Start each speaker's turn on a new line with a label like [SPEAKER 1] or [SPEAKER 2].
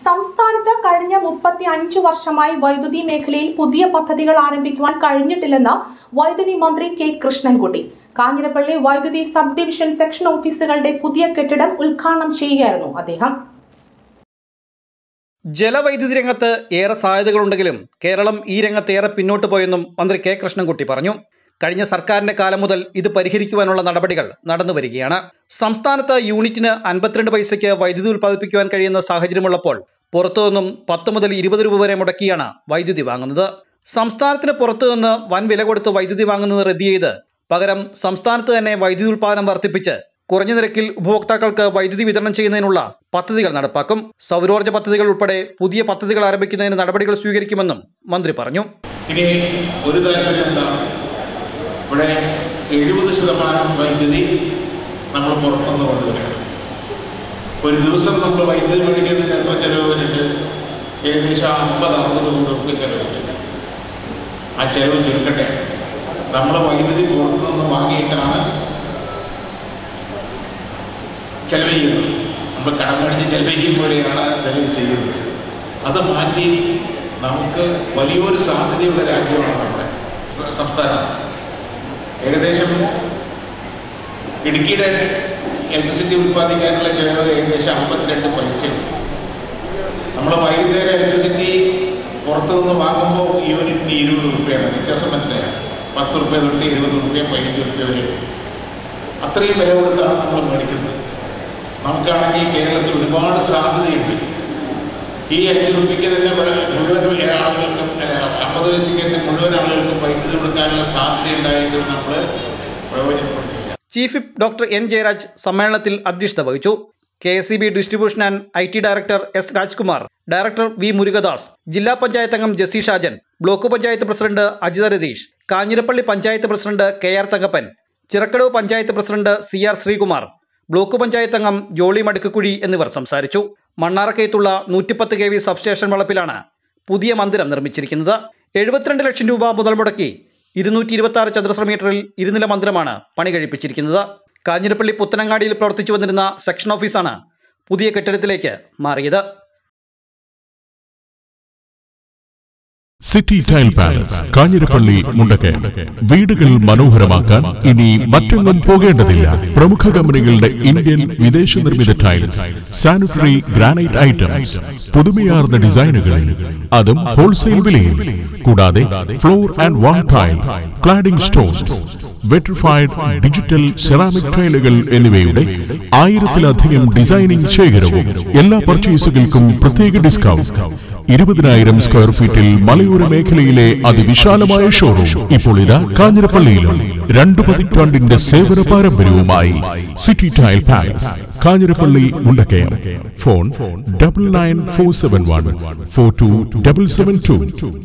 [SPEAKER 1] സംസ്ഥാനത്ത് കഴിഞ്ഞ മുപ്പത്തി അഞ്ചു വർഷമായി വൈദ്യുതി മേഖലയിൽ പുതിയ പദ്ധതികൾ ആരംഭിക്കുവാൻ കഴിഞ്ഞിട്ടില്ലെന്ന് വൈദ്യുതി മന്ത്രി കെ കൃഷ്ണൻകുട്ടി കാഞ്ഞിരപ്പള്ളി വൈദ്യുതി സബ് ഡിവിഷൻ സെക്ഷൻ ഓഫീസുകളുടെ പുതിയ കെട്ടിടം ഉദ്ഘാടനം ചെയ്യുകയായിരുന്നു അദ്ദേഹം
[SPEAKER 2] ജലവൈദ്യുതി രംഗത്ത് ഏറെ സാധ്യതകളുണ്ടെങ്കിലും കേരളം ഈ രംഗത്ത് ഏറെ പിന്നോട്ട് പോയെന്നും മന്ത്രി കെ കൃഷ്ണൻകുട്ടി പറഞ്ഞു കഴിഞ്ഞ സർക്കാരിന്റെ കാലം മുതൽ ഇത് പരിഹരിക്കുവാനുള്ള നടപടികൾ നടന്നു വരികയാണ് സംസ്ഥാനത്ത് യൂണിറ്റിന് അൻപത്തിരണ്ട് പൈസയ്ക്ക് വൈദ്യുതി ഉൽപ്പാദിപ്പിക്കുവാൻ കഴിയുന്ന സാഹചര്യമുള്ളപ്പോൾ പുറത്തുനിന്നും പത്ത് മുതൽ ഇരുപത് രൂപ വരെ മുടക്കിയാണ് വൈദ്യുതി വാങ്ങുന്നത് സംസ്ഥാനത്തിന് പുറത്തുനിന്ന് വൻ വില കൊടുത്ത് വൈദ്യുതി വാങ്ങുന്നത് റദ്ദ് ചെയ്ത് പകരം സംസ്ഥാനത്ത് തന്നെ വൈദ്യുതി ഉൽപ്പാദനം വർദ്ധിപ്പിച്ച് കുറഞ്ഞ നിരക്കിൽ ഉപഭോക്താക്കൾക്ക് വൈദ്യുതി വിതരണം ചെയ്യുന്നതിനുള്ള പദ്ധതികൾ നടപ്പാക്കും സൗരോർജ്ജ പദ്ധതികൾ ഉൾപ്പെടെ പുതിയ പദ്ധതികൾ ആരംഭിക്കുന്നതിന് നടപടികൾ സ്വീകരിക്കുമെന്നും മന്ത്രി പറഞ്ഞു
[SPEAKER 3] ഇനി ഒരു താല്പര്യം എന്താണ് ഇവിടെ എഴുപത് ശതമാനം വൈദ്യുതി നമ്മൾ പുറത്തുനിന്ന് കൊണ്ടുവരികയാണ് ഒരു ദിവസം നമ്മൾ വൈദ്യുതി മേടിക്കുന്നതിന് എത്ര ചെലവ് വരുന്നുണ്ട് ഏകദേശം അമ്പത് അറുപത് കോടി റുപ്യ ചെലവില്ല ആ ചെലവ് ചുരുക്കട്ടെ നമ്മൾ വൈദ്യുതി പുറത്തുനിന്ന് വാങ്ങിയിട്ടാണ് ചെലവ് ചെയ്യുന്നത് നമ്മൾ കടം മേടിച്ച് ചെലവഴിക്കും പോലെയാണ് ചെലവ് ചെയ്യുന്നത് അത് മാറ്റി നമുക്ക് വലിയൊരു സാധ്യതയുള്ള രാജ്യമാണ് നമ്മുടെ സ- സംസ്ഥാനം ഏകദേശം ഇടുക്കിയുടെ ഇലക്ട്രിസിറ്റി ഉൽപ്പാദിക്കാനുള്ള ചെലവ് ഏകദേശം അമ്പത്തിരണ്ട് പൈസയുണ്ട് നമ്മൾ വൈകുന്നേരം ഇലക്ട്രിസിറ്റി പുറത്തുനിന്ന് വാങ്ങുമ്പോൾ യൂണിറ്റിന് ഇരുപത് റുപ്യാണ് വ്യത്യാസം മനസ്സിലായോ പത്ത് റുപ്യ തൊട്ട് ഇരുപത് റുപ്യ പതിനഞ്ച് റുപ്യ വരെ അത്രയും വില കൊടുത്താണ് നമ്മൾ മേടിക്കുന്നത് നമുക്കാണെങ്കിൽ കേരളത്തിൽ ഒരുപാട് സാധ്യതയുണ്ട് ഈ അഞ്ച് റുപ്യക്ക് തന്നെ വ- മുഴുവൻ ആളുകൾക്കും അല്ല അമ്പത് വയസ്സിക്ക് തന്നെ മുഴുവൻ ആളുകൾക്കും വൈദ്യുതി കൊടുക്കാനുള്ള സാധ്യത ഉണ്ടായിട്ട് നമ്മൾ പ്രയോജനപ്പെടുത്തില്ല
[SPEAKER 2] chief whip doctor N Jayaraj സമ്മേളനത്തിൽ അധ്യക്ഷത വഹിച്ചു K S C B distribution and I T director S Rajkumar director V Murukadas ജില്ലാ പഞ്ചായത്ത് അംഗം Jessy Shajan block panchayat president Ajitha Ratheesh Kanjirappally panchayat president K R Thankappan Chirakkadavu panchayat president C R Sreekumar block panchayat അംഗം ജോളി മടുക്കുകുഴി എന്നിവർ സംസാരിച്ചു മണ്ണാറക്കയത്തുള്ള നൂറ്റിപ്പത്ത് കെ വി സബ്സ്റ്റേഷൻ വളപ്പിലാണ് പുതിയ മന്ദിരം നിർമ്മിച്ചിരിക്കുന്നത് എഴുപത്തിരണ്ട് ലക്ഷം രൂപ മുതൽ മുടക്കി ഇരുന്നൂറ്റി ഇരുപത്തി ആറ് ചതുരശ്ര മീറ്ററിൽ ഇരുനില മന്ദിരമാണ് പണി കഴിപ്പിച്ചിരിക്കുന്നത് കാഞ്ഞിരപ്പള്ളി പുത്തനങ്ങാടിയിൽ പ്രവർത്തിച്ചു വന്നിരുന്ന സെക്ഷൻ ഓഫീസാണ് പുതിയ കെട്ടിടത്തിലേക്ക് മാറിയത്
[SPEAKER 4] city tile palace Kanjirappally Mundakayam വീടുകൾ മനോഹരമാക്കാൻ ഇനി മറ്റെങ്ങും പോകേണ്ടതില്ല പ്രമുഖ കമ്പനികളുടെ ഇന്ത്യൻ വിദേശ നിർമ്മിത ടൈൽസ് സാനിറ്ററി ഗ്രാനൈറ്റ് ഐറ്റംസ് പുതുമയാർന്ന ഡിസൈനുകളിൽ അതും ഹോൾസെയിൽ വിലയിൽ കൂടാതെ floor and wall tile cladding stones vitrified digital ceramic ടൈലുകൾ എന്നിവയുടെ ആയിരത്തിലധികം ഡിസൈനിങ് ശേഖരവും എല്ലാ പർച്ചേസുകൾക്കും പ്രത്യേക ഡിസ്കൗണ്ട് ഇരുപതിനായിരം സ്ക്വയർ ഫീറ്റിൽ മലയോര മേഖലയിലെ അതിവിശാലമായ ഷോറൂം ഇപ്പോൾ ഇതാ കാഞ്ഞിരപ്പള്ളിയിലും രണ്ടു പതിറ്റാണ്ടിന്റെ സേവന പാരമ്പര്യവുമായി city tile palace Kanjirappally Mundakayam phone double nine four seven one four two double seven to